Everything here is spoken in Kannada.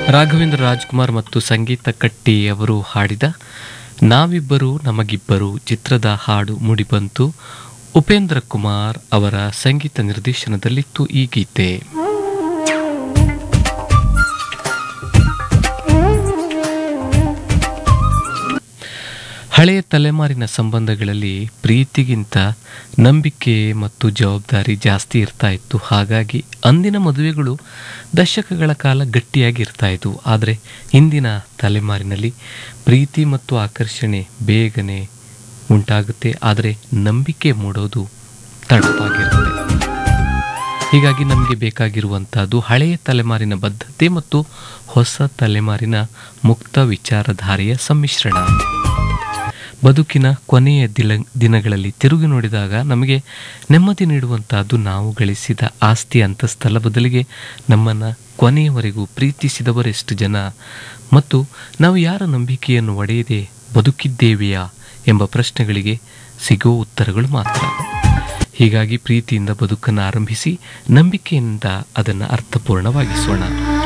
ರಾಘವೇಂದ್ರ ರಾಜ್ಕುಮಾರ್ ಮತ್ತು ಸಂಗೀತ ಕಟ್ಟಿ ಅವರು ಹಾಡಿದ ನಾವಿಬ್ಬರು ನಮಗಿಬ್ಬರು ಚಿತ್ರದ ಹಾಡು ಮೂಡಿಬಂತು ಉಪೇಂದ್ರ ಕುಮಾರ್ ಅವರ ಸಂಗೀತ ನಿರ್ದೇಶನದಲ್ಲಿತ್ತು ಈ ಗೀತೆ ಹಳೆಯ ತಲೆಮಾರಿನ ಸಂಬಂಧಗಳಲ್ಲಿ ಪ್ರೀತಿಗಿಂತ ನಂಬಿಕೆ ಮತ್ತು ಜವಾಬ್ದಾರಿ ಜಾಸ್ತಿ ಇರ್ತಾ ಇತ್ತು ಹಾಗಾಗಿ ಅಂದಿನ ಮದುವೆಗಳು ದಶಕಗಳ ಕಾಲ ಗಟ್ಟಿಯಾಗಿ ಇರ್ತಾ ಇದ್ವು ಆದರೆ ಇಂದಿನ ತಲೆಮಾರಿನಲ್ಲಿ ಪ್ರೀತಿ ಮತ್ತು ಆಕರ್ಷಣೆ ಬೇಗನೆ ಉಂಟಾಗುತ್ತೆ ಆದರೆ ನಂಬಿಕೆ ಮೂಡೋದು ತಡವಾಗಿರುತ್ತೆ ಹೀಗಾಗಿ ನಮಗೆ ಬೇಕಾಗಿರುವಂತಹದ್ದು ಹಳೆಯ ತಲೆಮಾರಿನ ಬದ್ಧತೆ ಮತ್ತು ಹೊಸ ತಲೆಮಾರಿನ ಮುಕ್ತ ವಿಚಾರಧಾರೆಯ ಸಮ್ಮಿಶ್ರಣ ಬದುಕಿನ ಕೊನೆಯ ದಿನ ದಿನಗಳಲ್ಲಿ ತಿರುಗಿ ನೋಡಿದಾಗ ನಮಗೆ ನೆಮ್ಮದಿ ನೀಡುವಂತಹದ್ದು ನಾವು ಗಳಿಸಿದ ಆಸ್ತಿ ಅಂತಸ್ತಲ ಬದಲಿಗೆ ನಮ್ಮನ್ನು ಕೊನೆಯವರೆಗೂ ಪ್ರೀತಿಸಿದವರೆಷ್ಟು ಜನ ಮತ್ತು ನಾವು ಯಾರ ನಂಬಿಕೆಯನ್ನು ಒಡೆಯದೆ ಬದುಕಿದ್ದೇವೆಯಾ ಎಂಬ ಪ್ರಶ್ನೆಗಳಿಗೆ ಸಿಗೋ ಉತ್ತರಗಳು ಮಾತ್ರ ಹೀಗಾಗಿ ಪ್ರೀತಿಯಿಂದ ಬದುಕನ್ನು ಆರಂಭಿಸಿ ನಂಬಿಕೆಯಿಂದ ಅದನ್ನು ಅರ್ಥಪೂರ್ಣವಾಗಿಸೋಣ